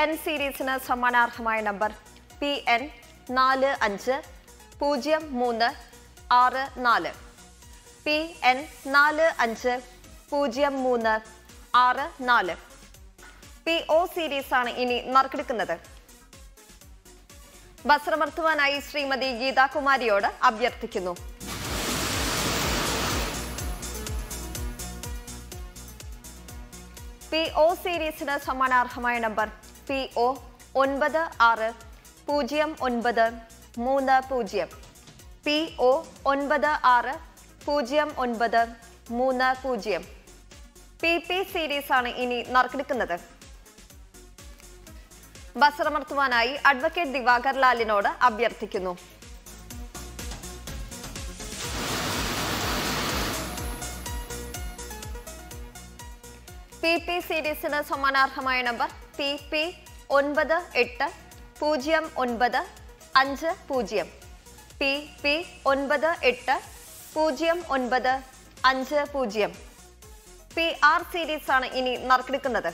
N സീരീസിന് സമ്മാനാർഹമായ number P N നാല് അഞ്ച് പൂജ്യം മൂന്ന് ആറ് നാല് പി എൻ നാല് അഞ്ച് പൂജ്യം മൂന്ന് ആറ് നാല് പി ഒ സീരീസ് ആണ് ഇനി നറുക്കെടുക്കുന്നത് വസ്ത്രമർത്തുവാനായി ശ്രീമതി ഗീതാകുമാരിയോട് അഭ്യർത്ഥിക്കുന്നു പി ഒ സീരീസിന് സമ്മാനാർഹമായ നമ്പർ പി ഒ ഒൻപത് ആറ് പൂജ്യം ഒൻപത് മൂന്ന് പൂജ്യം പി ഒ ഒൻപത് ആറ് പൂജ്യം ഒൻപത് മൂന്ന് പൂജ്യം പി പി സീരീസ് ആണ് ഇനി നറുക്കെടുക്കുന്നത് വസ്ത്രമർത്തുവാനായി അഡ്വക്കേറ്റ് ദിവാകർ ലാലിനോട് അഭ്യർത്ഥിക്കുന്നു പി പി സീരീസിന് സമ്മാനാർഹമായ നമ്പർ പി പി ഒൻപത് എട്ട് പൂജ്യം ഒൻപത് അഞ്ച് പൂജ്യം പി പി ഒൻപത് എട്ട് പൂജ്യം ഒൻപത് അഞ്ച് പൂജ്യം പി ആർ സീരീസ് ആണ് ഇനി നറുക്കെടുക്കുന്നത്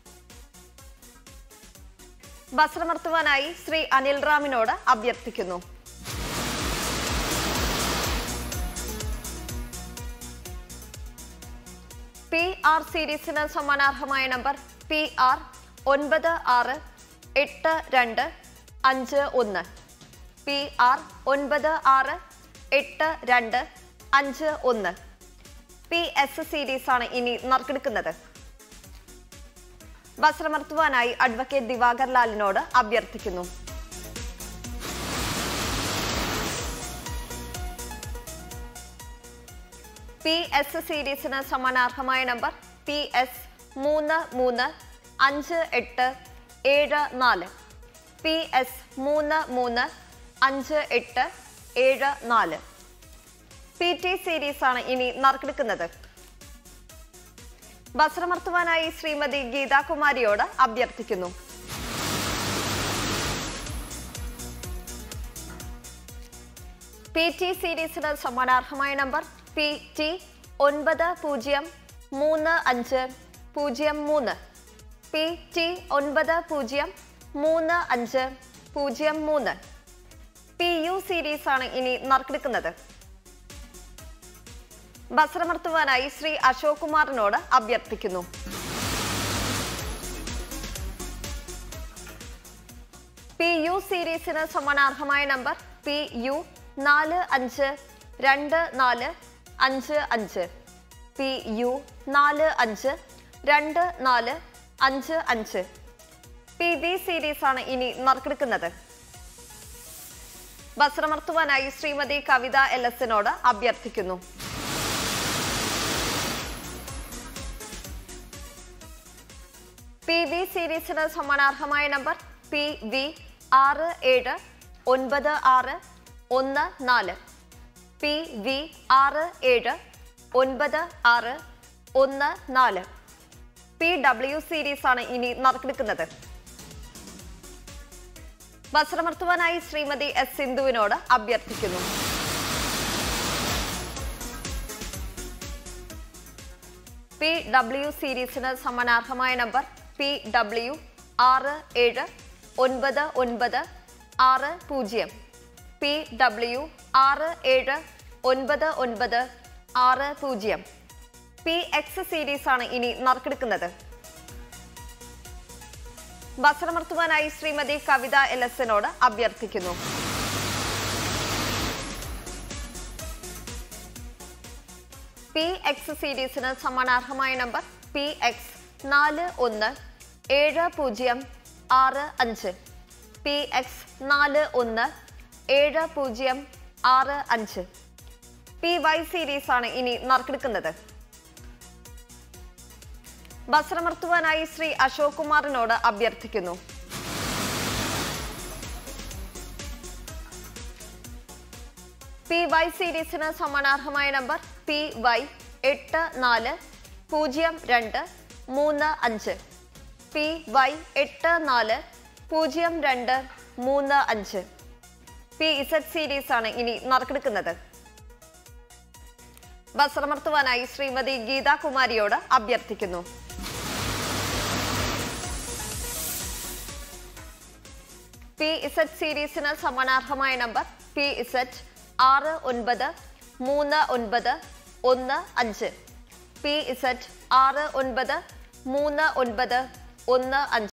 വസ്ത്രമർത്തുവാനായി ശ്രീ അനിൽ റാമിനോട് അഭ്യർത്ഥിക്കുന്നു പി ആർ സീരീസിന് സമ്മാനാർഹമായ നമ്പർ പി ആർ ഒൻപത് ആറ് എട്ട് രണ്ട് അഞ്ച് ഒന്ന് പി ആർ ഒൻപത് ആറ് എട്ട് രണ്ട് അഞ്ച് ഒന്ന് പി എസ് സീരീസ് ആണ് ഇനി നറുക്കെടുക്കുന്നത് വസ്ത്രമർത്തുവാനായി അഡ്വക്കേറ്റ് ദിവാകർ ലാലിനോട് അഭ്യർത്ഥിക്കുന്നു പി എസ് സീരീസിന് സമ്മാനാർഹമായ നമ്പർ പി എസ് മൂന്ന് മൂന്ന് അഞ്ച് എട്ട് ഏഴ് നാല് പി എസ് മൂന്ന് മൂന്ന് അഞ്ച് എട്ട് ഏഴ് നാല് പി ടി സീരീസ് ആണ് ഇനി നറുക്കെടുക്കുന്നത് വസ്ത്രമർത്തുവാനായി ശ്രീമതി ഗീതാകുമാരിയോട് അഭ്യർത്ഥിക്കുന്നു പി ടി സീരീസിന് സമ്മാനാർഹമായ നമ്പർ പി ടി ഒൻപത് പൂജ്യം മൂന്ന് അഞ്ച് പൂജ്യം മൂന്ന് പി ടി ഒൻപത് പൂജ്യം മൂന്ന് അഞ്ച് പൂജ്യം മൂന്ന് പി യു സീരീസ് ആണ് ഇനി നറുക്കെടുക്കുന്നത് വസ്ത്രമർത്തുവാനായി ശ്രീ അശോക് കുമാറിനോട് അഭ്യർത്ഥിക്കുന്നു പി യു സീരീസിന് സമ്മാനാർഹമായ നമ്പർ പി യു നാല് അഞ്ച് രണ്ട് നാല് അഞ്ച് അഞ്ച് പി യു നാല് അഞ്ച് രണ്ട് നാല് അഞ്ച് അഞ്ച് പി ബി സീരീസ് ആണ് ഇനി നറുക്കെടുക്കുന്നത് വസ്ത്രമർത്തുവാനായി ശ്രീമതി കവിത എൽ എസിനോട് അഭ്യർത്ഥിക്കുന്നു പി വി സീരീസിന് സമ്മാനാർഹമായ നമ്പർ പി വി ആറ് ഏഴ് ഒൻപത് ആറ് ഒന്ന് നാല് പി വി ആറ് ഏഴ് ഒൻപത് ആറ് ഒന്ന് നാല് പി ഡബ്ല്യു സീരീസ് ആണ് ഇനി നറുക്കെടുക്കുന്നത് വസ്ത്രമർത്തുവാനായി ശ്രീമതി എസ് സിന്ധുവിനോട് അഭ്യർത്ഥിക്കുന്നു പി ഡബ്ല്യു സീരീസിന് സമ്മാനാർഹമായ നമ്പർ പി ഡബ്ല്യു ആറ് ഏഴ് ഒൻപത് ഒൻപത് ആറ് പൂജ്യം പി ഡബ്ല്യു ആറ് ഏഴ് ഒൻപത് ഒൻപത് ആറ് പൂജ്യം പി എക്സ് സീരീസ് ആണ് ഇനി നറുക്കെടുക്കുന്നത് വസ്ത്രമർത്തുവാനായി ശ്രീമതി കവിത എൽ എസിനോട് അഭ്യർത്ഥിക്കുന്നു പി എക്സ് സീരീസിന് സമ്മാനാർഹമായ നമ്പർ പി എക്സ് നാല് ഒന്ന് ഏഴ് പൂജ്യം ആറ് അഞ്ച് പി എക്സ് നാല് ഒന്ന് ഏഴ് പൂജ്യം ആറ് അഞ്ച് പി വൈ സീരീസ് ആണ് ഇനി നറുക്കെടുക്കുന്നത് വസ്ത്രമർത്തുവാനായി ശ്രീ അശോക് കുമാറിനോട് അഭ്യർത്ഥിക്കുന്നു പി വൈ സീരീസിന് സമ്മാനാർഹമായ നമ്പർ പി വൈ എട്ട് നാല് പൂജ്യം രണ്ട് മൂന്ന് അഞ്ച് പി വൈ എട്ട് നാല് പൂജ്യം രണ്ട് മൂന്ന് അഞ്ച് പി ഇസഡ് സീരീസ് ആണ് ഇനി നറുക്കെടുക്കുന്നത് വസ്ത്രമർത്തുവാനായി ശ്രീമതി ഗീതാ കുമാരിയോട് അഭ്യർത്ഥിക്കുന്നു പി ഇസഡ് സീരീസിന് സമ്മാനാർഹമായ നമ്പർ പി ഇസഡ് ആറ് ഒൻപത് മൂന്ന് ഒൻപത് ഒന്ന് അഞ്ച് പി ഇസഡ് ആറ് ഒൻപത് മൂന്ന് ഒൻപത് ഒന്ന് അഞ്ച്